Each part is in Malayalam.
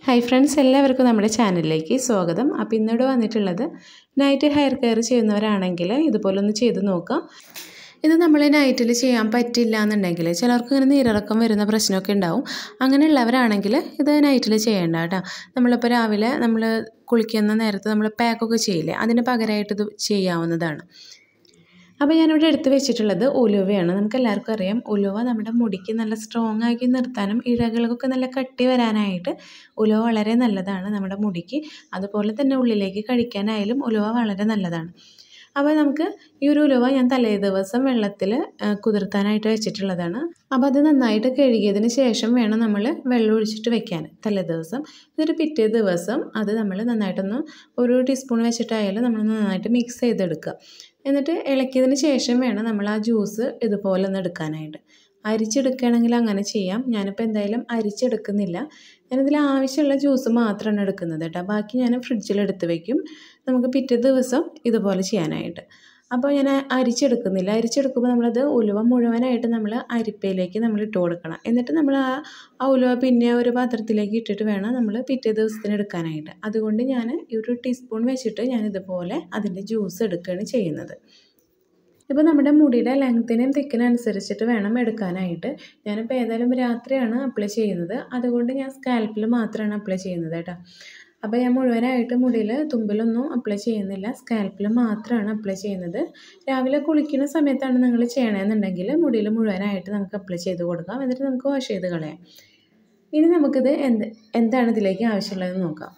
ഹായ് ഫ്രണ്ട്സ് എല്ലാവർക്കും നമ്മുടെ ചാനലിലേക്ക് സ്വാഗതം അപ്പോൾ ഇന്നിവിടെ വന്നിട്ടുള്ളത് നൈറ്റ് ഹെയർ കെയർ ചെയ്യുന്നവരാണെങ്കിൽ ഇതുപോലൊന്ന് ചെയ്ത് നോക്കാം ഇത് നമ്മൾ നൈറ്റിൽ ചെയ്യാൻ പറ്റില്ല എന്നുണ്ടെങ്കിൽ ചിലർക്ക് ഇങ്ങനെ നീരിറക്കം വരുന്ന പ്രശ്നമൊക്കെ ഉണ്ടാവും അങ്ങനെയുള്ളവരാണെങ്കിൽ ഇത് നൈറ്റിൽ ചെയ്യേണ്ട കേട്ടോ നമ്മളിപ്പോൾ രാവിലെ നമ്മൾ കുളിക്കുന്ന നേരത്ത് നമ്മൾ പാക്കൊക്കെ ചെയ്യില്ലേ അതിന് പകരമായിട്ട് ഇത് ചെയ്യാവുന്നതാണ് അപ്പോൾ ഞാനിവിടെ എടുത്ത് വെച്ചിട്ടുള്ളത് ഉലുവയാണ് നമുക്ക് എല്ലാവർക്കും അറിയാം ഉലുവ നമ്മുടെ മുടിക്ക് നല്ല സ്ട്രോങ് ആക്കി നിർത്താനും ഇഴകൾക്കൊക്കെ നല്ല കട്ടി വരാനായിട്ട് ഉലുവ വളരെ നല്ലതാണ് നമ്മുടെ മുടിക്ക് അതുപോലെ തന്നെ ഉള്ളിലേക്ക് കഴിക്കാനായാലും ഉലുവ വളരെ നല്ലതാണ് അപ്പോൾ നമുക്ക് ഈ ഒരു ഉലുവ ഞാൻ തലേ ദിവസം വെള്ളത്തിൽ കുതിർത്താനായിട്ട് വെച്ചിട്ടുള്ളതാണ് അപ്പോൾ അത് നന്നായിട്ട് കഴുകിയതിന് ശേഷം വേണം നമ്മൾ വെള്ളം ഒഴിച്ചിട്ട് വെക്കാൻ തലേ ദിവസം എന്നിട്ട് പിറ്റേ ദിവസം അത് നമ്മൾ നന്നായിട്ടൊന്ന് ഒരു ടീസ്പൂൺ വെച്ചിട്ടായാലും നമ്മൾ നന്നായിട്ട് മിക്സ് ചെയ്തെടുക്കുക എന്നിട്ട് ഇളക്കിയതിന് ശേഷം വേണം നമ്മൾ ആ ജ്യൂസ് ഇതുപോലെ ഒന്ന് എടുക്കാനായിട്ട് അരിച്ചെടുക്കുകയാണെങ്കിൽ അങ്ങനെ ചെയ്യാം ഞാനിപ്പോൾ എന്തായാലും അരിച്ചെടുക്കുന്നില്ല ഞാനിതിൽ ആവശ്യമുള്ള ജ്യൂസ് മാത്രമാണ് എടുക്കുന്നത് കേട്ടോ ബാക്കി ഞാൻ ഫ്രിഡ്ജിൽ എടുത്ത് വെക്കും നമുക്ക് പിറ്റേ ദിവസം ഇതുപോലെ ചെയ്യാനായിട്ട് അപ്പോൾ ഞാൻ അരിച്ചെടുക്കുന്നില്ല അരിച്ചെടുക്കുമ്പോൾ നമ്മളത് ഉലുവ മുഴുവനായിട്ട് നമ്മൾ അരിപ്പയിലേക്ക് നമ്മൾ ഇട്ട് കൊടുക്കണം എന്നിട്ട് നമ്മൾ ആ ആ ഉലുവ പിന്നെ ഒരു പാത്രത്തിലേക്ക് ഇട്ടിട്ട് വേണം നമ്മൾ പിറ്റേ ദിവസത്തിന് എടുക്കാനായിട്ട് അതുകൊണ്ട് ഞാൻ ഈ ഒരു ടീസ്പൂൺ വെച്ചിട്ട് ഞാൻ ഇതുപോലെ അതിൻ്റെ ജ്യൂസ് എടുക്കുകയാണ് ചെയ്യുന്നത് ഇപ്പോൾ നമ്മുടെ മുടിയുടെ ലെങ്ത്തിനും തിക്കിനും അനുസരിച്ചിട്ട് വേണം എടുക്കാനായിട്ട് ഞാനിപ്പോൾ ഏതായാലും രാത്രിയാണ് അപ്ലൈ ചെയ്യുന്നത് അതുകൊണ്ട് ഞാൻ സ്കാൽപ്പിൽ മാത്രമാണ് അപ്ലൈ ചെയ്യുന്നത് കേട്ടോ അപ്പോൾ ഞാൻ മുഴുവനായിട്ട് മുടിയിൽ തുമ്പിലൊന്നും അപ്ലൈ ചെയ്യുന്നില്ല സ്കാൽപ്പിൽ മാത്രമാണ് അപ്ലൈ ചെയ്യുന്നത് രാവിലെ കുളിക്കുന്ന സമയത്താണ് നിങ്ങൾ ചെയ്യണമെന്നുണ്ടെങ്കിൽ മുടിയിൽ മുഴുവനായിട്ട് നമുക്ക് അപ്ലൈ ചെയ്ത് കൊടുക്കാം എന്നിട്ട് നമുക്ക് വാഷ് ചെയ്ത് കളയാം ഇനി നമുക്കിത് എന്ത് എന്താണ് ഇതിലേക്ക് ആവശ്യമുള്ളതെന്ന് നോക്കാം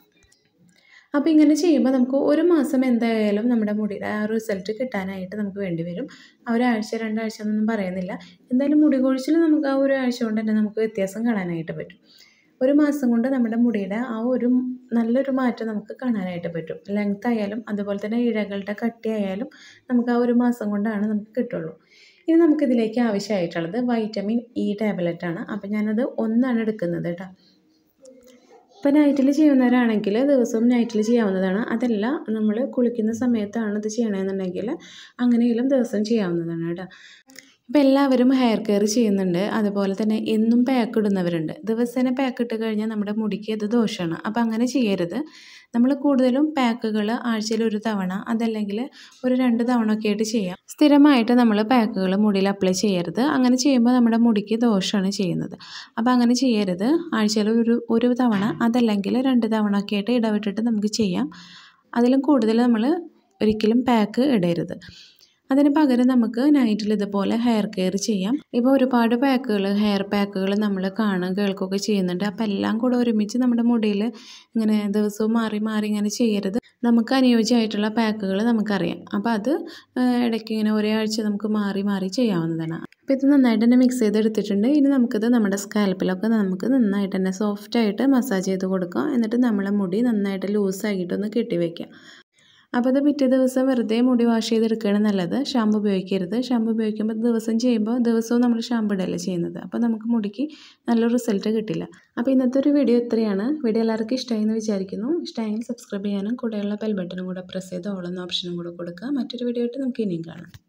അപ്പോൾ ഇങ്ങനെ ചെയ്യുമ്പോൾ നമുക്ക് ഒരു മാസം എന്തായാലും നമ്മുടെ മുടിയുടെ ആ റിസൾട്ട് കിട്ടാനായിട്ട് നമുക്ക് വേണ്ടി വരും ആ ഒരാഴ്ച രണ്ടാഴ്ച എന്നൊന്നും പറയുന്നില്ല എന്തായാലും മുടി കൊഴിച്ചിൽ നമുക്ക് ആ ഒരു ആഴ്ച കൊണ്ട് തന്നെ നമുക്ക് വ്യത്യാസം കാണാനായിട്ട് പറ്റും ഒരു മാസം കൊണ്ട് നമ്മുടെ മുടിയുടെ ആ ഒരു നല്ലൊരു മാറ്റം നമുക്ക് കാണാനായിട്ട് പറ്റും ലെങ്ത് ആയാലും അതുപോലെ തന്നെ ഇഴകളുടെ കട്ടി ആയാലും നമുക്ക് ആ ഒരു മാസം കൊണ്ടാണ് നമുക്ക് കിട്ടുള്ളൂ ഇനി നമുക്കിതിലേക്ക് ആവശ്യമായിട്ടുള്ളത് വൈറ്റമിൻ ഇ ടാബ്ലറ്റാണ് അപ്പോൾ ഞാനത് ഒന്നാണ് എടുക്കുന്നത് കേട്ടോ ഇപ്പോൾ നൈറ്റിൽ ചെയ്യുന്നവരാണെങ്കിൽ ദിവസവും നൈറ്റിൽ ചെയ്യാവുന്നതാണ് അതല്ല നമ്മൾ കുളിക്കുന്ന സമയത്താണ് ഇത് ചെയ്യണമെന്നുണ്ടെങ്കിൽ അങ്ങനെയെങ്കിലും ദിവസം ചെയ്യാവുന്നതാണ് കേട്ടോ ഇപ്പോൾ എല്ലാവരും ഹെയർ കെയർ ചെയ്യുന്നുണ്ട് അതുപോലെ തന്നെ എന്നും പാക്ക് ഇടുന്നവരുണ്ട് ദിവസേന പാക്ക് ഇട്ട് കഴിഞ്ഞാൽ നമ്മുടെ മുടിക്ക് അത് ദോഷമാണ് അപ്പോൾ അങ്ങനെ ചെയ്യരുത് നമ്മൾ കൂടുതലും പാക്കുകൾ ആഴ്ചയിൽ ഒരു തവണ അതല്ലെങ്കിൽ ഒരു രണ്ട് തവണ ഒക്കെ ആയിട്ട് ചെയ്യാം സ്ഥിരമായിട്ട് നമ്മൾ പാക്കുകൾ മുടിയിൽ അപ്ലൈ ചെയ്യരുത് അങ്ങനെ ചെയ്യുമ്പോൾ നമ്മുടെ മുടിക്ക് ദോഷമാണ് ചെയ്യുന്നത് അപ്പോൾ അങ്ങനെ ചെയ്യരുത് ആഴ്ചയിൽ ഒരു ഒരു തവണ അതല്ലെങ്കിൽ രണ്ട് തവണ ഒക്കെ ആയിട്ട് ഇടവിട്ടിട്ട് നമുക്ക് ചെയ്യാം അതിലും കൂടുതൽ നമ്മൾ ഒരിക്കലും പാക്ക് ഇടരുത് അതിന് പകരം നമുക്ക് നൈറ്റിൽ ഇതുപോലെ ഹെയർ കെയർ ചെയ്യാം ഇപ്പോൾ ഒരുപാട് പാക്കുകൾ ഹെയർ പാക്കുകൾ നമ്മൾ കാണും കേൾക്കുകയൊക്കെ ചെയ്യുന്നുണ്ട് അപ്പോൾ എല്ലാം കൂടെ ഒരുമിച്ച് നമ്മുടെ മുടിയിൽ ഇങ്ങനെ ദിവസവും മാറി മാറി ഇങ്ങനെ ചെയ്യരുത് നമുക്ക് അനുയോജ്യമായിട്ടുള്ള പാക്കുകൾ നമുക്കറിയാം അപ്പോൾ അത് ഇടയ്ക്ക് ഇങ്ങനെ ഒരേ ആഴ്ച നമുക്ക് മാറി മാറി ചെയ്യാവുന്നതാണ് അപ്പോൾ ഇത് നന്നായിട്ട് തന്നെ മിക്സ് ചെയ്തെടുത്തിട്ടുണ്ട് ഇനി നമുക്കിത് നമ്മുടെ സ്കാൽപ്പിലൊക്കെ നമുക്ക് നന്നായിട്ട് തന്നെ സോഫ്റ്റായിട്ട് മസാജ് ചെയ്ത് കൊടുക്കാം എന്നിട്ട് നമ്മളെ മുടി നന്നായിട്ട് ലൂസാക്കിയിട്ടൊന്ന് കെട്ടി വയ്ക്കാം അപ്പോൾ അത് പിറ്റേ ദിവസം വെറുതെ മുടി വാഷ് ചെയ്തെടുക്കുകയാണ് നല്ലത് ഷാമ്പു ഉപയോഗിക്കരുത് ഷാമ്പു ഉപയോഗിക്കുമ്പോൾ ദിവസം ചെയ്യുമ്പോൾ ദിവസവും നമ്മൾ ഷാമ്പു ഇടല്ലേ ചെയ്യുന്നത് അപ്പോൾ നമുക്ക് മുടിക്ക് നല്ലൊരു റിസൾട്ട് കിട്ടില്ല അപ്പോൾ ഇന്നത്തെ ഒരു വീഡിയോ ഇത്രയാണ് വീഡിയോ എല്ലാവർക്കും ഇഷ്ടമായി എന്ന് വിചാരിക്കുന്നു ഇഷ്ടമായെങ്കിൽ സബ്സ്ക്രൈബ് ചെയ്യാനും കൂടെയുള്ള ബെൽ ബട്ടണും കൂടെ പ്രസ് ചെയ്ത് ഓളെന്ന ഓപ്ഷനും കൂടെ കൊടുക്കുക മറ്റൊരു വീഡിയോ ആയിട്ട് നമുക്ക് ഇനിയും കാണാം